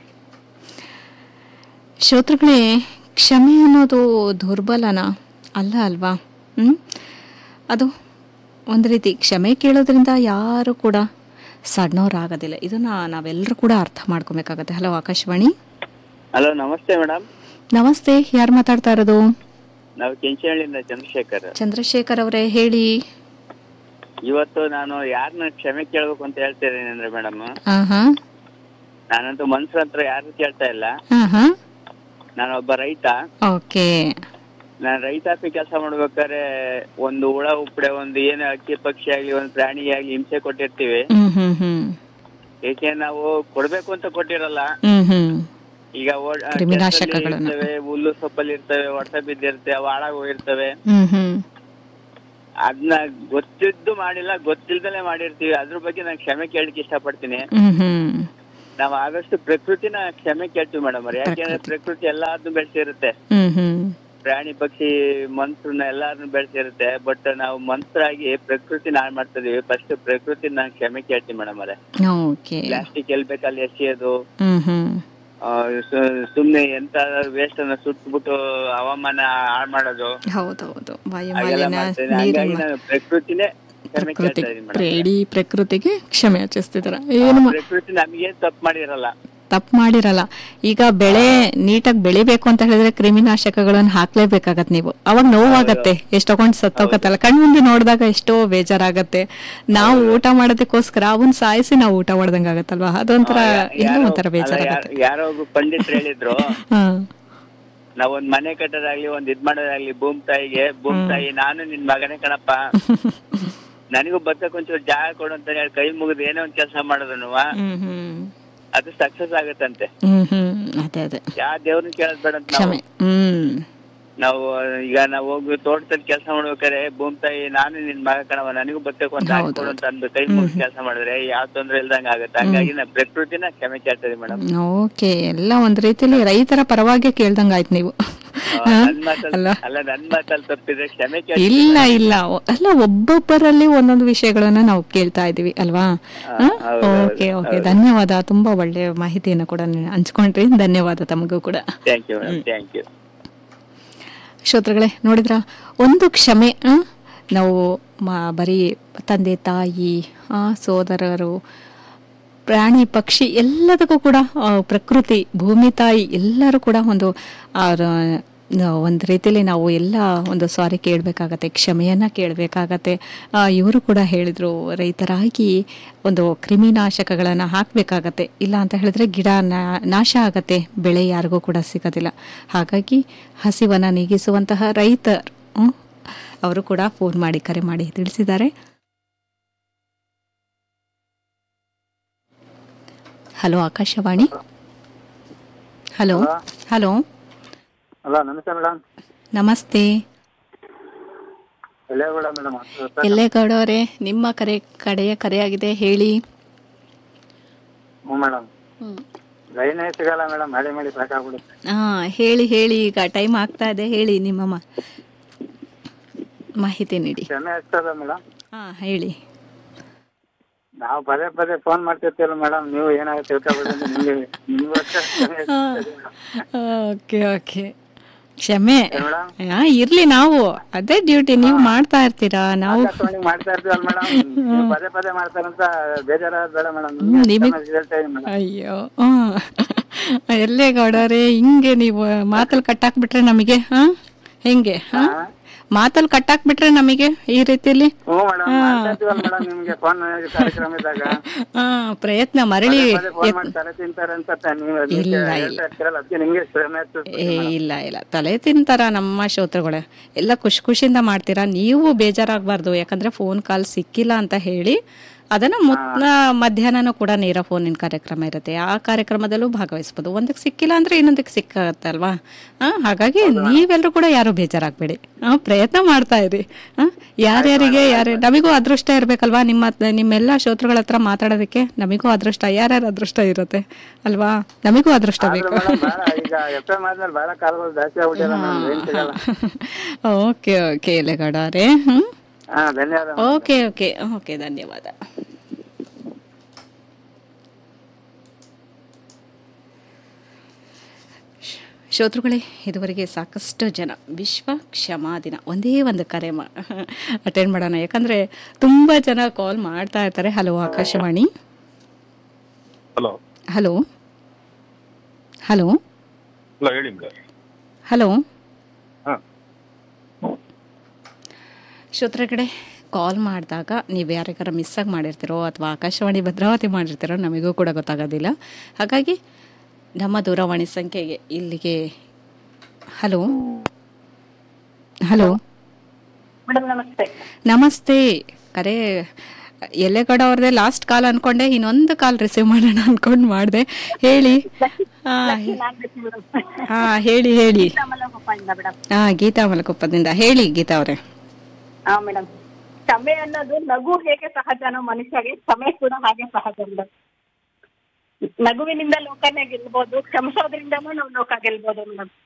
ಶ್ರೋತೃಗಳೇ ಕ್ಷಮೆ ಅನ್ನೋದು ದುರ್ಬಲನ ಅಲ್ಲ ಅಲ್ವಾ ಹ್ಮ್ ಅದು ಒಂದು ರೀತಿ ಕ್ಷಮೆ ಕೇಳೋದ್ರಿಂದ ಯಾರು ಕೂಡ ಸಣ್ಣವರಾಗೋದಿಲ್ಲ ಇದನ್ನ ನಾವೆಲ್ಲರೂ ಕೂಡ ಅರ್ಥ ಮಾಡ್ಕೊಬೇಕಾಗತ್ತೆ ಹಲೋ ಆಕಾಶವಾಣಿ ಹಲೋ ನಮಸ್ತೆ ಮೇಡಮ್ ನಮಸ್ತೆ ಯಾರು ಮಾತಾಡ್ತಾ ಇರೋದು ನಾವು ಕೆಂಚನಹಳ್ಳಿಯಿಂದ ಚಂದ್ರಶೇಖರ್ ಚಂದ್ರಶೇಖರ್ ಅವರೇ ಹೇಳಿ ಇವತ್ತು ನಾನು ಯಾರನ್ನ ಕ್ಷಮೆ ಕೇಳ್ಬೇಕು ಅಂತ ಹೇಳ್ತಿದ್ದೀನಿ ಅಂದ್ರೆ ಮೇಡಮ್ ಹಾ ಹಾ ನಾನಂತೂ ಮನ್ಸ್ರ ಹತ್ರ ಯಾರು ಕೇಳ್ತಾ ಇಲ್ಲ ಹಾ ಹಾ ನಾನೊಬ್ಬ ರೈತ ಓಕೆ ನಾನು ರೈತಾಪಿ ಕೆಲಸ ಮಾಡ್ಬೇಕಾದ್ರೆ ಒಂದು ಹುಳ ಉಪ್ಪಡೆ ಒಂದು ಏನು ಅಕ್ಕಿ ಪಕ್ಷಿ ಆಗ್ಲಿ ಒಂದು ಪ್ರಾಣಿ ಆಗ್ಲಿ ಹಿಂಸೆ ಕೊಟ್ಟಿರ್ತೀವಿ ಹ್ಮ್ ಹ್ಮ್ ಹ್ಮ್ ಏಕೆ ನಾವು ಕೊಡ್ಬೇಕು ಅಂತ ಕೊಟ್ಟಿರಲ್ಲ ಹ್ಮ್ ಹ್ಮ್ ಈಗ ಓಡ್- ಆ, ಕ್ರಿಮಿನಾಶಕಗಳನ್ನ. ಕೆಸರಲ್ಲಿ ಇರ್ತವೆ ಹುಲ್ಲು ಸೊಪ್ಪಲ್ಲಿ ಇರ್ತವೆ ಹೊಡೆತ ಬಿದ್ದಿರ್ತವೆ ಅವು ಹಾಳಾಗಿ ಹೋಗಿರ್ತವೆ ಹ್ಮ್ ಹ್ಮ್ ಅದನ್ನ ಗೊತ್ತಿದ್ದು ಮಾಡಿಲ್ಲ ಗೊತ್ತಿಲ್ದಲೆ ಮಾಡಿರ್ತೀವಿ ಅದ್ರ ಬಗ್ಗೆ ನಾನು ಕ್ಷಮೆ ಕೇಳಲಿಕ್ಕೆ ಇಷ್ಟಪಡ್ತೀನಿ ಹ್ಮ್ ಹ್ಮ್ ನಾವು ಆದಷ್ಟು ಪ್ರಕೃತಿನ ಕ್ಷಮೆ ಕೇಳ್ತೀವಿ ಮೇಡಮ್ ಅವ್ರೆ ಯಾಕೆಂದ್ರೆ ಪ್ರಕೃತಿ ಎಲ್ಲಾದ್ನೂ ಬೆಳೆಸಿರುತ್ತೆ ಹ್ಮ್ ಹ್ಮ್ ಪ್ರಾಣಿ ಪಕ್ಷಿ ಮನ್ಸರನ್ನ ಎಲ್ಲಾರನ್ನು ಬೆಳೆಸಿರುತ್ತೆ ಬಟ್ ನಾವು ಮನ್ಸರಾಗಿ ಪ್ರಕೃತಿನ ಹಾಳು ಮಾಡ್ತಾ ಇದೀವಿ ಫಸ್ಟ್ ಪ್ರಕೃತಿನ ನಾನು ಕ್ಷಮೆ ಕೇಳ್ತೀನಿ ಮೇಡಮ್ ಅವರೇ ಓಕೆ ಪ್ಲಾಸ್ಟಿಕ್ ಎಲ್ ಬೇಕಲ್ಲಿ ಎಸೆಯೋದು ಹ್ಮ್ ಹ್ಮ್ ಆ, ಸು- ಸುಮ್ನೆ ಎಂತ ವೇಸ್ಟ್ ಅನ್ನ ಸುಟ್ಬಿಟ್ಟು ಹವಾಮಾನ ಹಾಳು ಮಾಡೋದು ಹೌದೌದು ಹಾಗೆಲ್ಲ ವಾಯುಮಾಲಿನ್ಯ ಮಾಡ್ತೀನಿ ಹಂಗಾಗಿ ನೀರಿನ ನಾನು ಪ್ರಕೃತಿನೇ ಕ್ಷಮೆ ಕೇಳ್ತಾ ಪ್ರಕೃತಿ ಇದೀನಿ ಮೇಡಮ್ ಇಡೀ ಪ್ರಕೃತಿಗೆ ಕ್ಷಮೆ ಯಾಚಿಸ್ತಿದ್ರ ಏನು ಮಾ- ಪ್ರಕೃತಿ ನಮಗೇನ್ ತಪ್ಪು ಮಾಡಿರಲ್ಲ ತಪ್ಪು ಮಾಡಿರಲ್ಲ ಈಗ ಬೆಳೆ ನೀಟಾಗಿ ಬೆಳಿಬೇಕು ಅಂತ ಹೇಳಿದ್ರೆ ಕ್ರಿಮಿನಾಶಕಗಳನ್ನು ಹಾಕ್ಲೇಬೇಕಾಗತ್ ನೀವು ಅವಾಗ ನೋವಾಗತ್ತೆ ಎಷ್ಟೊಂದು ಸತ್ತೋಗತ್ತಲ್ಲ ಕಣ್ಮುಂದೆ ನೋಡಿದಾಗ ಎಷ್ಟೋ ಬೇಜಾರಾಗತ್ತೆ ನಾವು ಊಟ ಮಾಡೋದಕ್ಕೋಸ್ಕರ ಅವನ್ ಸಾಯಿಸಿ ನಾವು ಊಟ ಮಾಡ್ದಂಗ ಆಗತ್ತಲ್ವಾ ಅದೊಂಥರ ಏನೋ ಯಾರೋ- ಒಂಥರ ಅಲ್ಲ, ಬೇಜಾರಾಗತ್ತೆ ಯಾರೋ- ಯಾರೋ ಒಬ್ರು ಪಂಡಿತ್ರು ಹೇಳಿದ್ರು ಹಾ ನಾವ್ ಒಂದ್ ಮನೆ ಕಟ್ಟೋದಾಗ್ಲಿ ಒಂದ್ ಇದ್ ಮಾಡೋದಾಗ್ಲಿ ಭೂಮ್ ತಾಯಿಗೆ ಭೂಮ್ ತಾಯಿ ನಾನು ನಿನ್ ಮಗನೇ ಕಣಪ್ಪ ನನಗೂ ಬರ್ತಕ್ ಒಂಚೂರು ಜಾಗ ಕೊಡು ಅಂತ ಹೇಳಿ ಕೈ ಮುಗಿದು ಏನೋ ಒಂದ್ ಕೆಲಸ ಮಾಡಿದ್ರು ಹ್ಮ್ ಹ್ಮ್ ಅದು ಸಕ್ಸಸ್ ಆಗತ್ತಂತೆ ಹ್ಮ್ ಹ್ಮ್ ಅದೇ ಅದೇ ಯಾವ ದೇವ್ರನ್ನ ಕೇಳೋದ್ ಬೇಡ ಅಂತ ನಾವು ಕ್ಷಮೆ ಹ್ಮ್ ನಾವು ಈಗ ನಾವು ಹೋಗಿ ತೋಟದಲ್ಲಿ ಕೆಲಸ ಮಾಡ್ಬೇಕಾದ್ರೆ ಭೂಮ್ ತಾಯಿ ನಾನು ನಿನ್ ಮಗ ಕಣವ ನನಗೂ ಬರ್ತಕ್ ಒಂದ್ ಜಾಗ ಕೊಡು ಅಂತ ಅಂದು ಕೈ ಮುಗಿದು ಕೆಲಸ ಮಾಡಿದ್ರೆ ಯಾವ ತೊಂದ್ರೆ ಇಲ್ದಂಗ ಆಗತ್ತೆ ಹಂಗಾಗಿ ನಾ ಪ್ರಕೃತಿನ ಕ್ಷಮೆ ಕೇಳ್ತಾ ಇದೀವಿ ಮೇಡಮ್ ಓಕೆ ಎಲ್ಲ ಒಂದ್ ರೀತಿಲಿ ರೈತರ ಪರವಾಗಿ ಕೇಳ್ದಂಗ ಆಯ್ತು ನೀವು ಹಾ? ನನ್ ಮಾತಲ್ಲಿ ಅಲ್ಲ ಅಲ್ಲ ನನ್ ಮಾತಲ್ಲಿ ತಪ್ಪಿದ್ರೆ ಕ್ಷಮೆ ಕೇಳ್ತೀನಿ ಇಲ್ಲ ಇಲ್ಲ ಒ- ಅಲ್ಲ ಒಬ್ಬೊಬ್ಬರಲ್ಲಿ ಒಂದೊಂದು ವಿಷಯಗಳನ್ನ ನಾವು ಕೇಳ್ತಾ ಇದೀವಿ ಅಲ್ವಾ ಓಕೆ ಓಕೆ ಧನ್ಯವಾದ ತುಂಬಾ ಒಳ್ಳೆ ಮಾಹಿತಿಯನ್ನು ಕೂಡ ನೀವು ಹಂಚ್ಕೊಂಡ್ರಿ ಧನ್ಯವಾದ ತಮಗೂ ಕೂಡ thank you madam thank you ಶ್ರೋತೃಗಳೇ ನೋಡಿದ್ರ ಒಂದು ಕ್ಷಮೆ ಆ? ನಾವು ಮ- ಬರೀ ತಂದೆ ತಾಯಿ ಆ, ಸೋದರರು ಪ್ರಾಣಿ ಪಕ್ಷಿ ಎಲ್ಲದಕ್ಕೂ ಕೂಡ ಆ, ಪ್ರಕೃತಿ ಭೂಮಿ ತಾಯಿ ಎಲ್ಲರೂ ಕೂಡ ಒಂದು ಆ, ರ- ನ- ಒಂದು ರೀತಿಯಲ್ಲಿ ನಾವು ಎಲ್ಲ ಒಂದು ಸಾರಿ ಕೇಳಬೇಕಾಗತ್ತೆ ಕ್ಷಮೆಯನ್ನ ಕೇಳಬೇಕಾಗತ್ತೆ ಇವರು ಕೂಡ ಹೇಳಿದ್ರು ರೈತರಾಗಿ ಒಂದು ಕ್ರಿಮಿನಾಶಕಗಳನ್ನು ಹಾಕಬೇಕಾಗತ್ತೆ ಇಲ್ಲ ಅಂತ ಹೇಳಿದ್ರೆ ಗಿಡ ನಾ- ನಾಶ ಆಗತ್ತೆ ಬೆಳೆ ಯಾರಿಗೂ ಕೂಡ ಸಿಗೋದಿಲ್ಲ ಹಾಗಾಗಿ ಹಸಿವನ್ನ ನೀಗಿಸುವಂತಹ ರೈತರು ಹ್ಮ್, ಅವರು ಕೂಡ ಫೋನ್ ಮಾಡಿ ಕರೆ ಮಾಡಿ ತಿಳಿಸಿದ್ದಾರೆ hello Akashvani hello hello hello ನಮಸ್ತೆ ಮೇಡಮ್ ನಮಸ್ತೆ ಎಲ್ಲೇಗೌಡ ಮೇಡಮ್ ಎಲ್ಲೇಗೌಡವರೇ ನಿಮ್ಮ ಕರೆ ಕಡೆಯ ಕರೆಯಾಗಿದೆ ಹೇಳಿ ಹ್ಞೂ ಮೇಡಮ್ ಲೈನೇ ಸಿಗಲ್ಲ ಮೇಡಮ್ ಮಳೆ ಮಾಡಿ ಸಾಕಾಗ್ಬಿಡುತ್ತೆ ಹಾ ಹೇಳಿ ಹೇಳಿ ಈಗ ಟೈಮ್ ಆಗ್ತಾ ಇದೆ ಹೇಳಿ ನಿಮ್ಮ ಮ- ಮಾಹಿತಿ ನೀಡಿ ಕ್ಷಮೆ ಆಗ್ತದ ಮೇಡಮ್ ಹಾ ಹೇಳಿ ನಾವು ಪದೇ ಪದೇ ಫೋನ್ ಮಾಡ್ತಿರ್ತೀವಲ್ಲ ಮೇಡಮ್ ನೀವು ಏನಾಗುತ್ತೆ ತಿಳ್ಕೊಬಿಟ್ಟು ನಿಮ್ಗೆ ನಿಮ್ಗೂ ಅಷ್ಟೇ ಕ್ಷಮೆ ಆಗ್ತದೆ madam. ಓಕೆ ಓಕೆ ಕ್ಷಮೆ ಏನ್ ಮೇಡಮ್ ಹಾ ಇರ್ಲಿ ನಾವು ಅದೇ ಡ್ಯೂಟಿ ನೀವು ಮಾಡ್ತಾ ಇರ್ತೀರಾ ನಾವು ಆಕಾಶವಾಣಿ ಮಾಡ್ತಾ ಇರ್ತೀವಲ್ಲ ಮೇಡಮ್ ನೀವು ಪದೇ ಪದೇ ಮಾಡ್ತಾರಂತ ಬೇಜಾರಾದ ಬೇಡ ಮೇಡಮ್ ನಿಮಗ್- ಹೇಳ್ತಾ ಇದೀನಿ ಮೇಡಮ್ ಅಯ್ಯೋ ಹ್ಮ್. ಎಲ್ಲೇ ಗೌಡರೇ ಹಿಂಗೆ ನೀವು ಮಾತಲ್ಲಿ ಕಟ್ಟಾಕ್ಬಿಟ್ರೆ ನಮಗೆ ಹಾ ಹೆಂಗೆ ಹಾ ಮಾತಲ್ಲಿ ಕಟ್ಟಾಕ್ಬಿಟ್ರೆ ನಮಗೆ ಈ ರೀತಿಯಲ್ಲಿ ಹ್ಞೂ ಮೇಡಮ್ ಮಾಡ್ತಾ ಇರ್ತೀವಲ್ಲ ಮೇಡಮ್ ನಿಮ್ಗೆ ಫೋನ್ ಕಾರ್ಯಕ್ರಮ ಇದ್ದಾಗ ಹಾ ಪ್ರಯತ್ನ ಮರಳಿ ಪದೇ ಫೋನ್ ಮಾಡಿ ತಲೆ ತಿಂತಾರೆ ಅಂತ ನೀವು ಅದಕ್ಕೆ ಇಲ್ಲ, ಹೇಳ್ತಾ ಇರ್ತೀರಲ್ಲ ಅದಕ್ಕೆ ನಿಮ್ಗೆ ಕ್ಷಮೆ ಆಗ್ತದೆ ಏ ಇಲ್ಲ ಇಲ್ಲ ತಲೆ ತಿಂತಾರ ನಮ್ಮ ಶ್ರೋತೃಗಳೇ ಎಲ್ಲ ಖುಷಿ ಖುಷಿಯಿಂದ ಮಾಡ್ತೀರಾ ನೀವು ಬೇಜಾರಾಗಬಾರ್ದು ಯಾಕಂದ್ರೆ ಫೋನ್ ಕಾಲ್ ಸಿಕ್ಕಿಲ್ಲ ಅಂತ ಹೇಳಿ ಅದನ್ನ ಮುತ್ತ ಮಧ್ಯಾಹ್ನನೂ ಕೂಡ ನೇರ ಫೋನಿನ ಕಾರ್ಯಕ್ರಮ ಇರುತ್ತೆ ಆ ಕಾರ್ಯಕ್ರಮದಲ್ಲೂ ಭಾಗವಹಿಸ್ಬೋದು ಒಂದಕ್ಕೆ ಸಿಕ್ಕಿಲ್ಲ ಅಂದ್ರೆ ಇನ್ನೊಂದಕ್ಕೆ ಸಿಕ್ಕತ್ತೆ ಅಲ್ವಾ ಆ, ಹಾಗಾಗಿ ನೀವೆಲ್ಲರೂ ಕೂಡ ಯಾರು ಬೇಜಾರಾಗಬೇಡಿ ಪ್ರಯತ್ನ ಮಾಡ್ತಾ ಇರಿ ಆ, ಯಾರ್ಯಾರಿಗೆ ಯಾರು ನಮಿಗೂ ಅದೃಷ್ಟ ಇರ್ಬೇಕಲ್ವಾ ನಿಮ್ಮ ನಿಮ್ಮೆಲ್ಲ ಶ್ರೋತೃಗಳ ಹತ್ರ ಮಾತಾಡೋದಕ್ಕೆ ನಮಿಗೂ ಅದೃಷ್ಟ ಯಾರ್ಯಾರ ಅದೃಷ್ಟ ಇರುತ್ತೆ ಅಲ್ವಾ ನಮಿಗೂ ಅದೃಷ್ಟ ಬೇಕು ಮೇಡಮ್ ಬಹಳ ಈಗ ಎಫ್ ಎಂ ಆದ್ಮೇಲೆ ಬಹಳ ಕಾಲ್ಗಳು ಜಾಸ್ತಿ ಆಗ್ಬಿಟ್ಟಿದೆ ಮೇಡಮ್ ಏನ್ ಸಿಗಲ್ಲ ಓಕೆ ಓಕೆ ಎಲೆಗೌಡ ಅವರೇ ಹ್ಞೂ ಹಾ ಧನ್ಯವಾದ ಓಕೆ ಓಕೆ ಓಕೆ ಧನ್ಯವಾದ ಶ್- ಶ್ರೋತೃಗಳೇ ಇದುವರೆಗೆ ಸಾಕಷ್ಟು ಜನ ವಿಶ್ವ ಕ್ಷಮಾ ದಿನ ಒಂದೇ ಒಂದು ಕರೆ ಮಾ ಅಟೆಂಡ್ ಮಾಡೋಣ ಯಾಕಂದರೆ ತುಂಬ ಜನ ಕಾಲ್ ಮಾಡ್ತಾ ಇರ್ತಾರೆ hello Akashvani hello hello hello hello ಹೇಳಿ ಮೇಡಮ್ ಹಲೋ ಹಾಂ ಶ್ರೋತೃಗಡೆ ಕಾಲ್ ಮಾಡಿದಾಗ ನೀವು ಯಾರಿಗಾರ ಮಿಸ್ಸಾಗಿ ಮಾಡಿರ್ತೀರೋ ಅಥವಾ ಆಕಾಶವಾಣಿ ಭದ್ರಾವತಿ ಮಾಡಿರ್ತೀರೋ ನಮಗೂ ಕೂಡ ಗೊತ್ತಾಗೋದಿಲ್ಲ ಹಾಗಾಗಿ ನಮ್ಮ ದೂರವಾಣಿ ಸಂಖ್ಯೆಗೆ ಇಲ್ಲಿಗೆ ಹಲೋ ಹಲೋ ಮೇಡಮ್ ನಮಸ್ತೆ ನಮಸ್ತೆ ಕರೆ ಎಲ್ಲೆಗಡ ಅವ್ರದ್ದೇ ಲಾಸ್ಟ್ ಕಾಲ್ ಅನ್ಕೊಂಡೆ ಇನ್ನೊಂದು ಕಾಲ್ ರಿಸೀವ್ ಮಾಡೋಣ ಅನ್ಕೊಂಡು ಮಾಡಿದೆ ಹೇಳಿ ಹಾ ಹೇಳಿ ಹೇಳಿ ಮೇಡಮ್ ಹಾ ಗೀತಾ ಮಲಕೊಪ್ಪದಿಂದ ಹೇಳಿ ಗೀತಾ ಅವರೇ ಹಾ ಮೇಡಮ್ ಕ್ಷಮೆ ಅನ್ನೋದು ನಗು ಹೇಗೆ ಸಹಜನೋ ಮನುಷ್ಯಗೆ ಕ್ಷಮೆ ಕೂಡ ಹಾಗೆ ಸಹಜ ಮೇಡಮ್ ನಗುವಿನಿಂದ ಲೋಕನೇ ಗೆಲ್ಬೋದು ಕ್ಷಮಿಸೋದ್ರಿಂದನೂ ನಾವು ಲೋಕ ಗೆಲ್ಬೋದು ಮೇಡಮ್